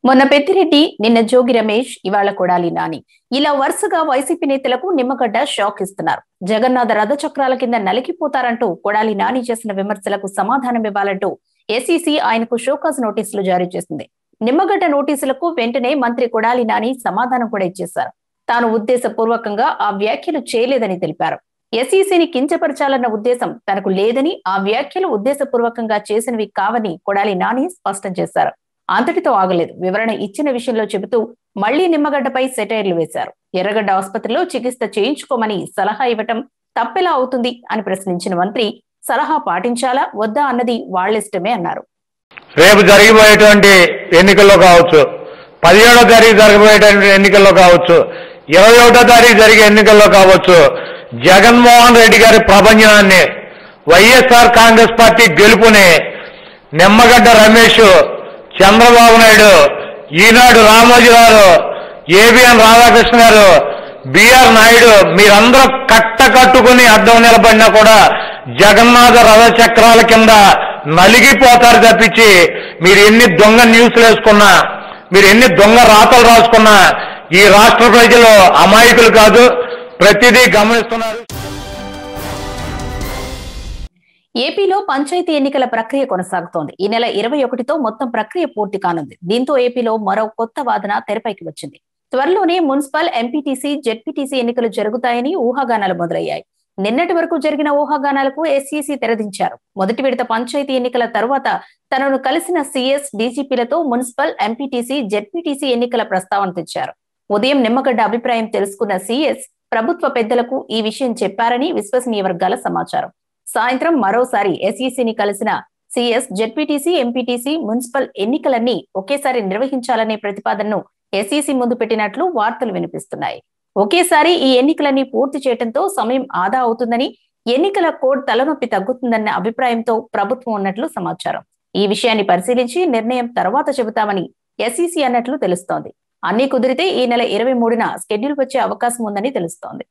మొన్న పెద్దిరెడ్డి నిన్న జోగి రమేష్ ఇవాళ కొడాలి నాని ఇలా వరుసగా వైసీపీ నేతలకు నిమ్మగడ్డ షాక్ ఇస్తున్నారు జగన్నాథ రథ చక్రాల కింద నలిగిపోతారంటూ కొడాలి నాని చేసిన విమర్శలకు సమాధానం ఇవ్వాలంటూ ఎస్ఈసి ఆయనకు షోకాజ్ నోటీసులు జారీ చేసింది నిమ్మగడ్డ నోటీసులకు వెంటనే మంత్రి కొడాలి నాని సమాధానం కూడా ఇచ్చేశారు తాను ఉద్దేశపూర్వకంగా ఆ వ్యాఖ్యలు చేయలేదని తెలిపారు ఎస్ఈసిని కించపరచాలన్న ఉద్దేశం తనకు లేదని ఆ వ్యాఖ్యలు ఉద్దేశపూర్వకంగా చేసినవి కావని కొడాలి నాని స్పష్టం చేశారు అంతటితో ఆగలేదు వివరణ ఇచ్చిన విషయంలో చెబుతూ మళ్లీ నిమ్మగడ్డపై సెటైర్లు వేశారు ఎర్రగడ్డ ఆసుపత్రిలో చికిత్స చేయించుకోమని సలహా ఇవ్వటం తప్పెలా అవుతుంది అని ప్రశ్నించిన మంత్రి సలహా పాటించాలా వద్దా అన్నది వాళ్ళిష్టమే అన్నారు రేపు జరిగిపోయేటువంటి ఎన్నికల్లో కావచ్చు పదిహేడో తారీఖు జరగబోయేటువంటి ఎన్నికల్లో కావచ్చు ఇరవై ఒకటో తారీఖు జరిగే ఎన్నికల్లో కావచ్చు జగన్మోహన్ రెడ్డి గారి ప్రపంచాన్ని వైఎస్ఆర్ కాంగ్రెస్ పార్టీ గెలుపుని నిమ్మగడ్డ రమేష్ చంద్రబాబు నాయుడు ఈనాడు రామోజీ గారు ఏబిఎన్ రాధాకృష్ణ గారు బిఆర్ నాయుడు మీరందరూ కట్ట కట్టుకుని అడ్డం నిలబడినా కూడా జగన్నాథ రథ చక్రాల కింద నలిగిపోతారు తప్పించి మీరు ఎన్ని దొంగ న్యూస్లు వేసుకున్నా మీరు ఎన్ని దొంగ రాతలు రాసుకున్నా ఈ రాష్ట్ర ప్రజలు అమాయకులు కాదు ప్రతిదీ గమనిస్తున్నారు ఏపీలో పంచాయతీ ఎన్నికల ప్రక్రియ కొనసాగుతోంది ఈ నెల ఇరవై ఒకటితో మొత్తం ప్రక్రియ పూర్తి కానుంది దీంతో ఏపీలో మరో కొత్త వాదన తెరపైకి వచ్చింది త్వరలోనే మున్సిపల్ ఎంపీటీసీ జెడ్పీటీసీ ఎన్నికలు జరుగుతాయని ఊహాగానాలు మొదలయ్యాయి నిన్నటి వరకు జరిగిన ఊహాగానాలకు ఎస్ఈసీ తెరదించారు మొదటి విడత పంచాయతీ ఎన్నికల తరువాత తనను కలిసిన సీఎస్ డీజీపీలతో మున్సిపల్ ఎంపీటీసీ జెడ్పీటీసీ ఎన్నికల ప్రస్తావన తెచ్చారు ఉదయం నిమ్మగడ్డ అభిప్రాయం తెలుసుకున్న సీఎస్ ప్రభుత్వ పెద్దలకు ఈ విషయం చెప్పారని విశ్వసనీయ వర్గాల సమాచారం సాయంత్రం మరోసారి ఎస్ఈసీని కలిసిన సిఎస్ జెడ్పీటీసీ ఎంపీటీసీ మున్సిపల్ ఎన్నికలన్నీ ఒకేసారి నిర్వహించాలనే ప్రతిపాదనను ఎస్ఈసీ ముందు పెట్టినట్లు వార్తలు వినిపిస్తున్నాయి ఒకేసారి ఈ ఎన్నికలన్నీ పూర్తి చేయడంతో సమయం ఆదా అవుతుందని ఎన్నికల కోడ్ తలనొప్పి తగ్గుతుందన్న అభిప్రాయంతో ప్రభుత్వం ఉన్నట్లు సమాచారం ఈ విషయాన్ని పరిశీలించి నిర్ణయం తర్వాత చెబుతామని ఎస్ఈసీ అన్నట్లు తెలుస్తోంది అన్ని కుదిరితే ఈ నెల ఇరవై మూడున షెడ్యూల్ వచ్చే అవకాశం ఉందని తెలుస్తోంది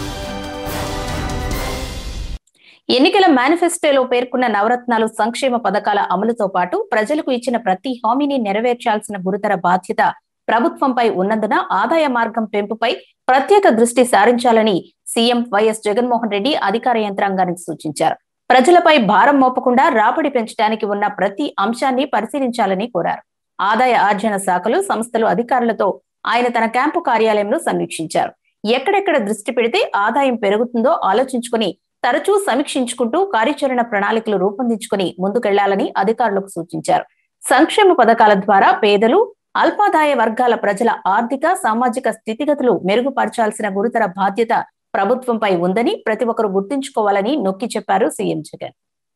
ఎన్నికల మేనిఫెస్టోలో పేర్కొన్న నవరత్నాలు సంక్షేమ పథకాల అమలుతో పాటు ప్రజలకు ఇచ్చిన ప్రతి హామీని నెరవేర్చాల్సిన గురుతర బాధ్యత ప్రభుత్వంపై ఉన్నందున ఆదాయ మార్గం పెంపుపై ప్రత్యేక దృష్టి సారించాలని సీఎం వైఎస్ జగన్మోహన్ రెడ్డి అధికార యంత్రాంగానికి సూచించారు ప్రజలపై భారం మోపకుండా రాబడి పెంచడానికి ఉన్న ప్రతి అంశాన్ని పరిశీలించాలని కోరారు ఆదాయ ఆర్జన శాఖలు సంస్థలు అధికారులతో ఆయన తన క్యాంపు కార్యాలయంలో సమీక్షించారు ఎక్కడెక్కడ దృష్టి పెడితే ఆదాయం పెరుగుతుందో ఆలోచించుకుని తరచూ సమీక్షించుకుంటూ కార్యాచరణ ప్రణాళికలు రూపొందించుకుని ముందుకెళ్లాలని అధికారులకు సూచించారు సంక్షేమ పథకాల ద్వారా పేదలు అల్పాదాయ వర్గాల ప్రజల ఆర్థిక సామాజిక స్థితిగతులు మెరుగుపరచాల్సిన గురుతర బాధ్యత ప్రభుత్వంపై ఉందని ప్రతి ఒక్కరు గుర్తుంచుకోవాలని నొక్కి చెప్పారు సీఎం జగన్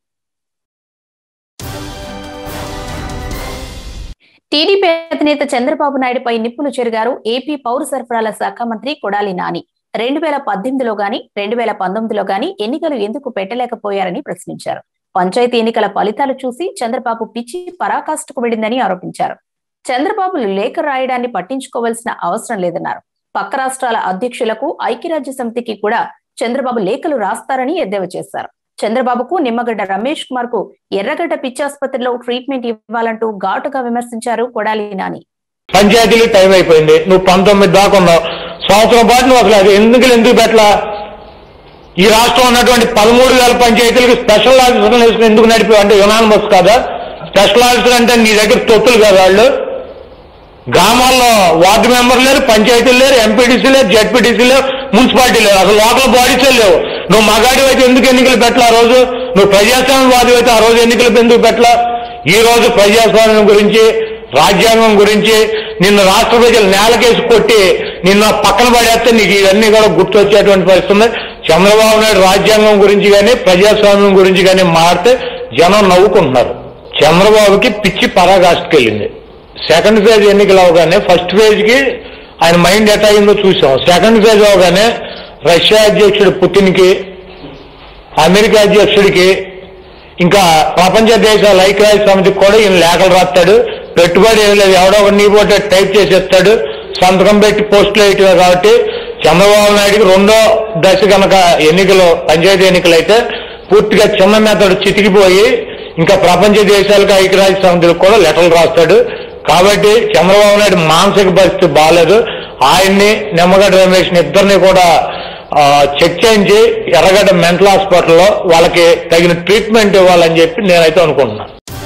టీడీపీ అధినేత చంద్రబాబు నాయుడుపై నిప్పులు చెరిగారు ఏపీ పౌర సరఫరాల శాఖ మంత్రి కొడాలి నాని రెండు వేల పద్దెనిమిదిలో గాని రెండు వేల పంతొమ్మిదిలో గాని ఎన్నికలు ఎందుకు పెట్టలేకపోయారని ప్రశ్నించారు పంచాయతీ ఎన్నికల ఫలితాలు చూసి చంద్రబాబు పిచ్చి పరాకాష్ఠకు వెళ్ళిందని ఆరోపించారు చంద్రబాబు లేఖ రాయడాన్ని పట్టించుకోవాల్సిన అవసరం లేదన్నారు పక్క రాష్ట్రాల అధ్యక్షులకు ఐక్యరాజ్య సమితికి కూడా చంద్రబాబు లేఖలు రాస్తారని ఎద్దేవా చేశారు చంద్రబాబుకు నిమ్మగడ్డ రమేష్ కుమార్ కు ఎర్రగడ్డ పిచ్చాసుపత్రిలో ట్రీట్మెంట్ ఇవ్వాలంటూ ఘాటుగా విమర్శించారు కొడాలి నాని పంచాయతీలు టైం అయిపోయింది నువ్వు పంతొమ్మిది దాకా ఉన్నావు సంవత్సరం పాటు నువ్వు అసలు అది ఎందుకు ఎందుకు పెట్టలా ఈ రాష్ట్రం ఉన్నటువంటి పదమూడు వేల పంచాయతీలకు స్పెషల్ ఆఫీసర్లు వేసుకుని ఎందుకు నడిపి అంటే యునానిమస్ కాదా స్పెషల్ ఆఫీసర్ అంటే నీ దగ్గర తొత్తులు కదా వాళ్ళు గ్రామాల్లో వార్డు మెంబర్ లేరు పంచాయతీలు లేరు ఎంపీటీసీ లేరు జెడ్పీటీసీ లేరు మున్సిపాలిటీ లేరు అసలు లోకల్ బాడీసే లేవు నువ్వు మగాడి అయితే ఎందుకు ఎన్నికలు పెట్టలా ఆ రోజు నువ్వు ప్రజాస్వామ్యవాది అయితే ఆ రోజు ఎన్నికలు ఎందుకు పెట్టలా ఈ రోజు ప్రజాస్వామ్యం గురించి రాజ్యాంగం గురించి నిన్ను రాష్ట్ర ప్రజలు నేలకేసి కొట్టి నిన్న పక్కన పడేస్తే నీకు ఇవన్నీ కూడా గుర్తొచ్చేటువంటి పరిస్థితి ఉంది చంద్రబాబు నాయుడు రాజ్యాంగం గురించి కానీ ప్రజాస్వామ్యం గురించి కానీ మారితే జనం నవ్వుకుంటున్నారు చంద్రబాబుకి పిచ్చి పరాగాష్కి సెకండ్ ఫేజ్ ఎన్నికలు అవగానే ఫస్ట్ ఫేజ్కి ఆయన మైండ్ ఎట్ అయిందో చూసాం సెకండ్ ఫేజ్ అవగానే రష్యా అధ్యక్షుడు పుతిన్కి అమెరికా అధ్యక్షుడికి ఇంకా ప్రపంచ దేశాల ఐక్యరాజ్య సమితికి కూడా ఈయన లేఖలు రాస్తాడు పెట్టుబడి ఏం లేదు ఎవడో ఒక నీ పోతే టైప్ చేసేస్తాడు సంతకం పెట్టి పోస్టులు వేయటమే కాబట్టి చంద్రబాబు నాయుడికి రెండో దశ కనుక ఎన్నికలు పంచాయతీ ఎన్నికలు అయితే పూర్తిగా చిన్న మెతడు చితికిపోయి ఇంకా ప్రపంచ దేశాలకు ఐక్యరాజ్య సమితికి కూడా లెటర్లు రాస్తాడు కాబట్టి చంద్రబాబు నాయుడు మానసిక పరిస్థితి బాగాలేదు ఆయన్ని నిమ్మగడ్డ రమేష్ని ఇద్దరిని కూడా ఆ, చెక్ చేయించి ఎర్రగడ్డ మెంటల్ హాస్పిటల్లో వాళ్ళకి తగిన ట్రీట్మెంట్ ఇవ్వాలని చెప్పి నేనైతే అనుకుంటున్నాను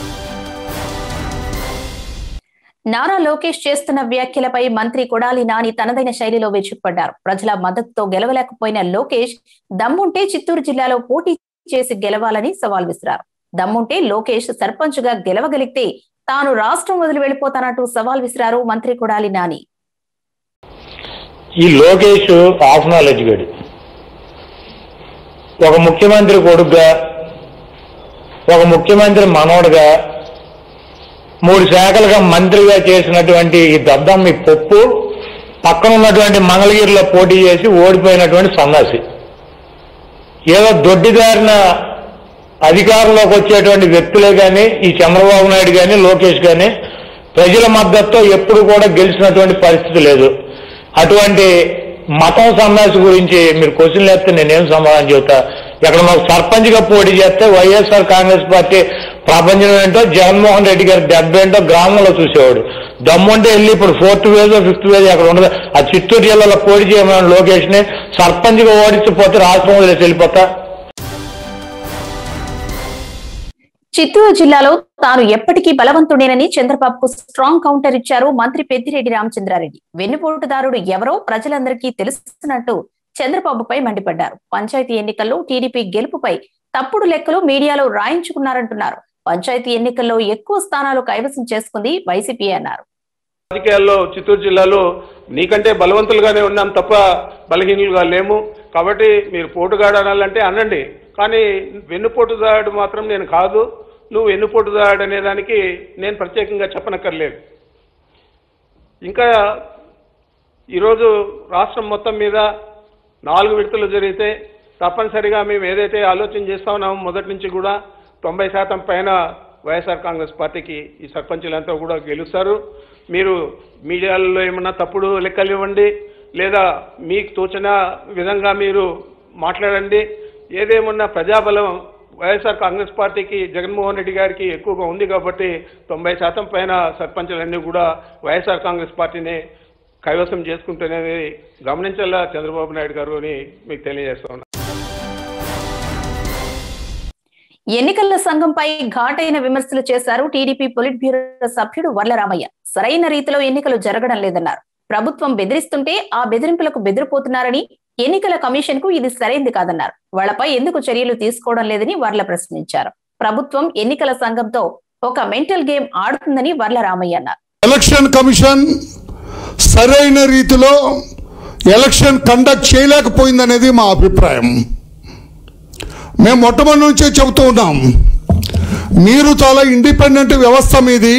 నారా లోకేష్ చేస్తున్న వ్యాఖ్యలపై మంత్రి కొడాలి నాని తనదైన శైలిలో విరుచుకుపడ్డారు ప్రజల మద్దతుతో గెలవలేకపోయిన లోకేష్ దమ్ముంటే చిత్తూరు జిల్లాలో పోటీ చేసి గెలవాలని సవాల్ విసిరారు దమ్ముంటే లోకేష్ సర్పంచ్ గా గెలవగలిగితే తాను రాష్ట్రం వదిలి వెళ్లిపోతానంటూ సవాల్ విసిరారు మంత్రి కొడాలి నాని ఈ లోకేష్ హాఫ్ నాలెడ్జ్ గడి ఒక ముఖ్యమంత్రి కొడుకుగా ఒక ముఖ్యమంత్రి మనవడుగా మూడు శాఖలుగా మంత్రిగా చేసినటువంటి ఈ దద్దమ్మి పప్పు పక్కన ఉన్నటువంటి మంగళగిరిలో పోటీ చేసి ఓడిపోయినటువంటి సన్నాసి ఏదో దొడ్డిదారిన అధికారంలోకి వచ్చేటువంటి వ్యక్తులే కానీ ఈ చంద్రబాబు నాయుడు కానీ లోకేష్ కానీ ప్రజల మద్దతుతో ఎప్పుడు కూడా గెలిచినటువంటి పరిస్థితి లేదు అటువంటి మతం సన్నాసి గురించి మీరు క్వశ్చన్లు వేస్తే నేనేం సమాధానం చెబుతా ఇక్కడ మాకు సర్పంచ్గా పోటీ చేస్తే వైఎస్ఆర్ కాంగ్రెస్ పార్టీ ప్రపంచం ఏంటో జగన్మోహన్ రెడ్డి గారి దెబ్బ ఏంటో గ్రామంలో చూసేవాడు దమ్ముంటే వెళ్ళి ఇప్పుడు ఫోర్త్ వేజో ఫిఫ్త్ వేజ్ అక్కడ ఉండదు ఆ చిత్తూరు జిల్లాలో పోటీ చేయమని లోకేష్ ని సర్పంచ్గా ఓడించిపోతే రాష్ట్రం వదిలేసి వెళ్ళిపోతా చిత్తూరు జిల్లాలో తాను ఎప్పటికీ బలవంతుడేనని చంద్రబాబుకు స్ట్రాంగ్ కౌంటర్ ఇచ్చారు మంత్రి పెద్దిరెడ్డి రామచంద్రారెడ్డి వెన్నుపోటుదారుడు ఎవరో ప్రజలందరికీ తెలుస్తున్నట్టు చంద్రబాబుపై మండిపడ్డారు పంచాయతీ ఎన్నికల్లో టీడీపీ గెలుపుపై తప్పుడు లెక్కలు మీడియాలో రాయించుకున్నారంటున్నారు పంచాయతీ ఎన్నికల్లో ఎక్కువ స్థానాలు కైవసం చేసుకుంది వైసీపీ అన్నారు రాజకీయాల్లో చిత్తూరు జిల్లాలో నీకంటే బలవంతులుగానే ఉన్నాం తప్ప బలహీనులుగా లేము కాబట్టి మీరు పోటుగాడు అనాలంటే అనండి కానీ వెన్నుపోటుదాడు మాత్రం నేను కాదు నువ్వు వెన్నుపోటుదాడు అనే దానికి నేను ప్రత్యేకంగా చెప్పనక్కర్లేదు ఇంకా ఈరోజు రాష్ట్రం మొత్తం మీద నాలుగు విడతలు జరిగితే తప్పనిసరిగా మేము ఏదైతే ఆలోచన చేస్తా ఉన్నామో మొదటి నుంచి కూడా తొంభై శాతం పైన వైఎస్ఆర్ కాంగ్రెస్ పార్టీకి ఈ సర్పంచులంతా కూడా గెలుస్తారు మీరు మీడియాలలో ఏమన్నా తప్పుడు లెక్కలు ఇవ్వండి లేదా మీకు తోచిన విధంగా మీరు మాట్లాడండి ఏదేమన్నా ప్రజాబలం వైఎస్ఆర్ కాంగ్రెస్ పార్టీకి జగన్మోహన్ రెడ్డి గారికి ఎక్కువగా ఉంది కాబట్టి తొంభై శాతం పైన సర్పంచులన్నీ కూడా వైఎస్ఆర్ కాంగ్రెస్ పార్టీని కైవసం చేసుకుంటున్నది గమనించాలా చంద్రబాబు నాయుడు గారు అని మీకు తెలియజేస్తా ఉన్నా ఎన్నికల సంఘంపై ఘాటైన విమర్శలు చేశారు టీడీపీ పొలిట్ బ్యూరో సభ్యుడు వర్లరామయ్య సరైన రీతిలో ఎన్నికలు జరగడం లేదన్నారు ప్రభుత్వం బెదిరిస్తుంటే ఆ బెదిరింపులకు బెదిరిపోతున్నారని ఎన్నికల కమిషన్ కు ఇది సరైంది కాదన్నారు వాళ్లపై ఎందుకు చర్యలు తీసుకోవడం లేదని వర్ల ప్రశ్నించారు ప్రభుత్వం ఎన్నికల సంఘంతో ఒక మెంటల్ గేమ్ ఆడుతుందని వర్లరామయ్య అన్నారు ఎలక్షన్ కమిషన్ సరైన రీతిలో ఎలక్షన్ కండక్ట్ చేయలేకపోయిందనేది మా అభిప్రాయం మేము మొట్టమొదటి నుంచే చెబుతూ ఉన్నాం మీరు చాలా ఇండిపెండెంట్ వ్యవస్థ మీది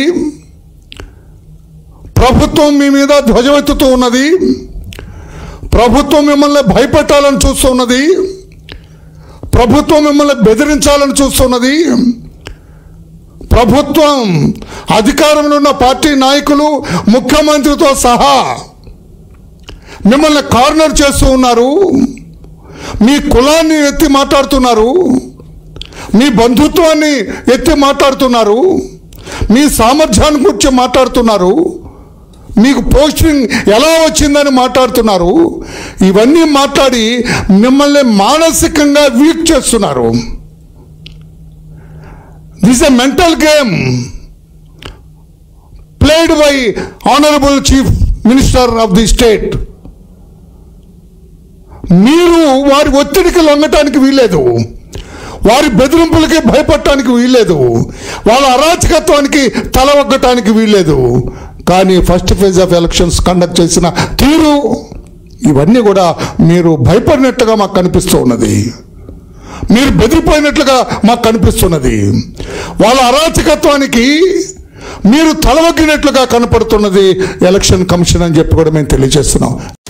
ప్రభుత్వం మీ మీద ధ్వజమెత్తుతూ ఉన్నది ప్రభుత్వం మిమ్మల్ని భయపెట్టాలని చూస్తున్నది ప్రభుత్వం మిమ్మల్ని బెదిరించాలని చూస్తున్నది ప్రభుత్వం అధికారంలో ఉన్న పార్టీ నాయకులు ముఖ్యమంత్రితో సహా మిమ్మల్ని కార్నర్ చేస్తూ ఉన్నారు మీ కులాన్ని ఎత్తి మాట్లాడుతున్నారు మీ బంధుత్వాన్ని ఎత్తి మాట్లాడుతున్నారు మీ సామర్థ్యాన్ని గురించి మాట్లాడుతున్నారు మీకు పోస్టింగ్ ఎలా వచ్చిందని మాట్లాడుతున్నారు ఇవన్నీ మాట్లాడి మిమ్మల్ని మానసికంగా వీక్ చేస్తున్నారు this a mental game played by honourable chief minister of the state మీరు వారి ఒత్తిడికి లొంగటానికి వీల్లేదు వారి బెదిరింపులకి భయపడటానికి వీల్లేదు వాళ్ళ అరాచకత్వానికి తల ఒగ్గటానికి వీల్లేదు కానీ first phase of elections conduct చేసిన తీరు ఇవన్నీ కూడా మీరు భయపడినట్టుగా మాకు కనిపిస్తూ ఉన్నది మీరు బెదిరిపోయినట్లుగా మాకు కనిపిస్తున్నది వాళ్ళ అరాచకత్వానికి మీరు తలవగ్గినట్లుగా కనపడుతున్నది ఎలక్షన్ కమిషన్ అని చెప్పి కూడా మేము తెలియజేస్తున్నాం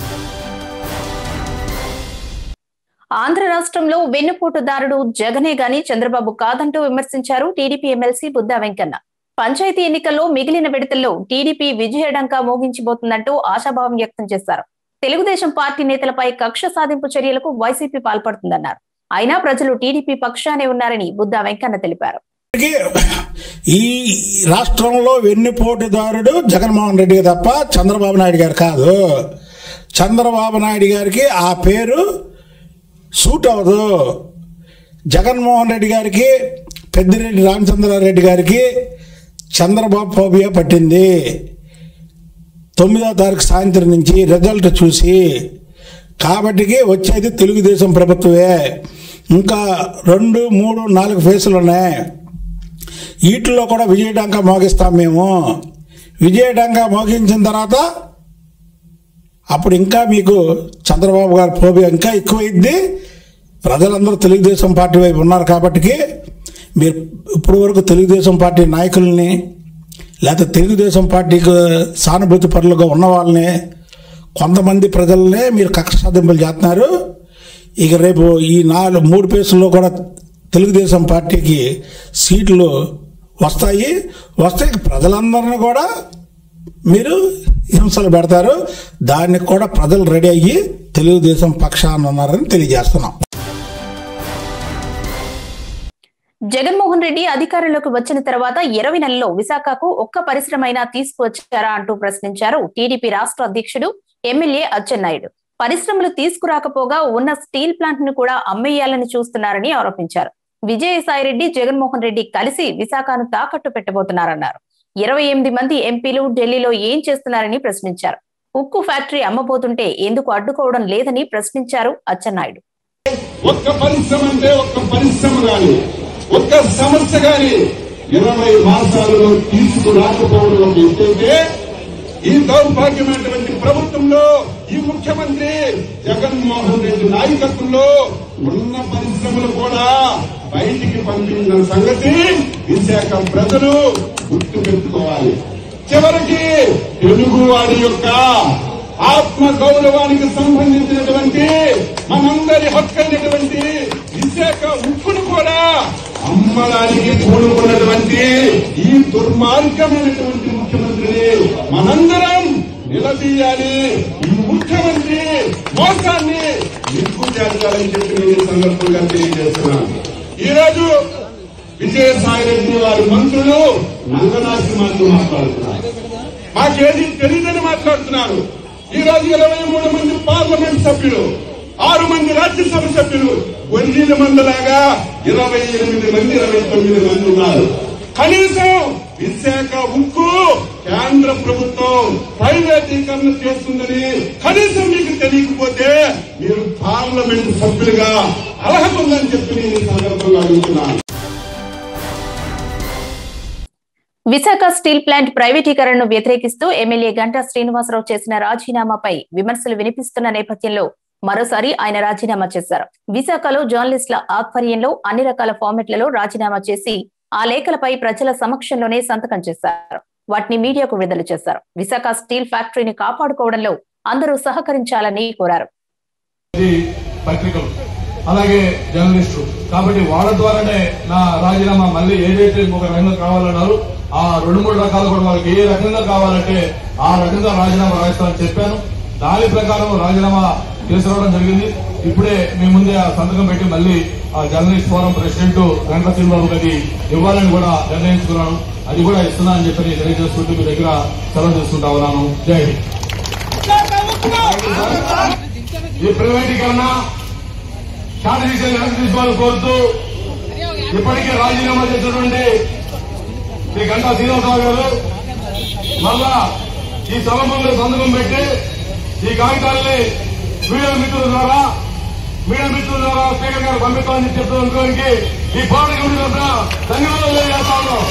ఆంధ్ర రాష్ట్రంలో వెన్నుపోటుదారుడు జగనే గాని చంద్రబాబు కాదంటూ విమర్శించారు టీడీపీ ఎమ్మెల్సీ బుద్దా వెంకన్న పంచాయతీ ఎన్నికల్లో మిగిలిన విడతల్లో టీడీపీ విజయడంకా మోగించిపోతుందంటూ ఆశాభావం వ్యక్తం చేశారు తెలుగుదేశం పార్టీ నేతలపై కక్ష సాధింపు చర్యలకు వైసీపీ పాల్పడుతుందన్నారు అయినా ప్రజలు టీడీపీ పక్షానే ఉన్నారని బుద్దా వెంకన్న తెలిపారు ఈ ఈ రాష్ట్రంలో వెన్నుపోటుదారుడు జగన్మోహన్ రెడ్డి తప్ప చంద్రబాబు నాయుడు గారు కాదు చంద్రబాబు నాయుడు గారికి ఆ పేరు సూట్ అవ్వదు జగన్మోహన్ రెడ్డి గారికి పెద్దిరెడ్డి రామచంద్రారెడ్డి గారికి చంద్రబాబు ఫోబియా పట్టింది తొమ్మిదో తారీఖు సాయంత్రం నుంచి రిజల్ట్ చూసి కాబట్టికి వచ్చేది తెలుగుదేశం ప్రభుత్వమే ఇంకా రెండు మూడు నాలుగు ఫేసులు ఉన్నాయి వీటిల్లో కూడా విజయడంగా మోగిస్తాం మేము విజయడంగా మోగించిన తర్వాత అప్పుడు ఇంకా మీకు చంద్రబాబు గారి ఫోబియా ఇంకా ఎక్కువైద్ది ప్రజలందరూ తెలుగుదేశం పార్టీ వైపు ఉన్నారు కాబట్టికి మీరు ఇప్పటి వరకు తెలుగుదేశం పార్టీ నాయకుల్ని లేకపోతే తెలుగుదేశం పార్టీకి సానుభూతి పరులుగా ఉన్న వాళ్ళని కొంతమంది ప్రజలనే మీరు కక్ష సాధింపులు చేస్తున్నారు ఇక రేపు ఈ నాలుగు మూడు పేసుల్లో కూడా తెలుగుదేశం పార్టీకి సీట్లు వస్తాయి వస్తే ప్రజలందరినీ కూడా మీరు హింసలు పెడతారు దానికి కూడా ప్రజలు రెడీ అయ్యి తెలుగుదేశం పక్షాన ఉన్నారని తెలియజేస్తున్నాం జగన్మోహన్ రెడ్డి అధికారంలోకి వచ్చిన తర్వాత ఇరవై నెలల్లో విశాఖకు ఒక్క పరిశ్రమైనా తీసుకువచ్చారా అంటూ ప్రశ్నించారు టీడీపీ రాష్ట్ర అధ్యక్షుడు ఎమ్మెల్యే అచ్చెన్నాయుడు పరిశ్రమలు తీసుకురాకపోగా ఉన్న స్టీల్ ప్లాంట్ ను కూడా అమ్మేయాలని చూస్తున్నారని ఆరోపించారు విజయసాయిరెడ్డి జగన్మోహన్ రెడ్డి కలిసి విశాఖను తాకట్టు పెట్టబోతున్నారన్నారు ఇరవై ఎనిమిది మంది ఎంపీలు ఢిల్లీలో ఏం చేస్తున్నారని ప్రశ్నించారు ఉక్కు ఫ్యాక్టరీ అమ్మబోతుంటే ఎందుకు అడ్డుకోవడం లేదని ప్రశ్నించారు అచ్చెన్నాయుడు ఒక్క పరిశ్రమ అంటే ఒక్క పరిశ్రమ గాని ఒక్క సమస్య గాని ఇరవై మాసాలలో తీసుకురాకపోవడం ఒక ఎత్తైతే ఈ దౌర్భాగ్యమైనటువంటి ప్రభుత్వంలో ఈ ముఖ్యమంత్రి జగన్మోహన్ రెడ్డి నాయకత్వంలో ఉన్న పరిశ్రమలు కూడా బయటికి పంపించిన సంగతి విశాఖ ప్రజలు గుర్తు పెట్టుకోవాలి చివరికి తెలుగువాడి యొక్క ఆత్మ గౌరవానికి సంబంధించినటువంటి మనందరి హక్కైనటువంటి విశాఖ ఉప్పును కూడా అమ్మడానికి కూడుకున్నటువంటి ఈ దుర్మార్గమైనటువంటి ముఖ్యమంత్రిని మనందరం నిలదీయాలి ఈ ముఖ్యమంత్రి మోసాన్ని నిగ్గు చేర్చాలని చెప్పి నేను ఈ సందర్భంగా తెలియజేస్తున్నాను ఈ రోజు విజయసాయిరెడ్డి వారి మంత్రులు నంగనాసి మాటలు మాట్లాడుతున్నారు మాకేది తెలియదని మాట్లాడుతున్నారు ఈ రోజు ఇరవై మూడు మంది పార్లమెంట్ సభ్యులు ఆరు మంది రాజ్యసభ సభ్యులు ఎనిమిది మంది లాగా ఇరవై ఎనిమిది మంది ఇరవై తొమ్మిది మంది ఉన్నారు కనీసం విశాఖ ఉక్కు కేంద్ర ప్రభుత్వం ప్రైవేటీకరణ చేస్తుందని కనీసం మీకు తెలియకపోతే మీరు పార్లమెంట్ సభ్యులుగా అర్హత ఉందని చెప్పి నేను ఈ సందర్భంగా అడుగుతున్నాను విశాఖ స్టీల్ ప్లాంట్ ప్రైవేటీకరణను వ్యతిరేకిస్తూ ఎమ్మెల్యే గంటా శ్రీనివాసరావు చేసిన రాజీనామాపై విమర్శలు వినిపిస్తున్న నేపథ్యంలో మరోసారి ఆయన రాజీనామా చేశారు విశాఖలో జర్నలిస్టుల ఆధ్వర్యంలో అన్ని రకాల ఫార్మెట్లలో రాజీనామా చేసి ఆ లేఖలపై ప్రజల సమక్షంలోనే సంతకం చేశారు వాటిని మీడియాకు విడుదల చేశారు విశాఖ స్టీల్ ఫ్యాక్టరీని కాపాడుకోవడంలో అందరూ సహకరించాలని కోరారు ఇది పత్రికలు అలాగే జర్నలిస్టు కాబట్టి వాళ్ళ ద్వారానే నా రాజీనామా మళ్ళీ ఏదైతే ఒక రకంగా కావాలన్నారు ఆ రెండు మూడు రకాలు కూడా వాళ్ళకి ఏ రకంగా కావాలంటే ఆ రకంగా రాజీనామా రాస్తామని చెప్పాను దాని ప్రకారం రాజీనామా తీసుకురావడం జరిగింది ఇప్పుడే మీ ముందే ఆ సంతకం పెట్టి మళ్ళీ ఆ journalist forum president Venkata Sribabu గారికి ఇవ్వాలని కూడా నిర్ణయించుకున్నాను అది కూడా ఇస్తున్నా అని చెప్పి నేను తెలియజేసుకుంటూ మీ దగ్గర సెలవు తీసుకుంటా ఉన్నాను జై హింద్ ఈ ప్రైవేటీకరణ శాంతిదేశం వెనక్కి తీసుకోవాలని కోరుతూ ఇప్పటికే రాజీనామా చేసినటువంటి శ్రీ గంటా శ్రీనివాసరావు గారు మళ్ళా ఈ సభలో సంతకం పెట్టి ఈ కాగితాలని మీడియా మిత్రుల ద్వారా మీడియా మిత్రుల ద్వారా స్పీకర్ గారు పంపిస్తామని చెప్తున్నందుకు ఈ పోరాట కమిటీ తరఫున ధన్యవాదాలు తెలియజేస్తా ఉన్నాం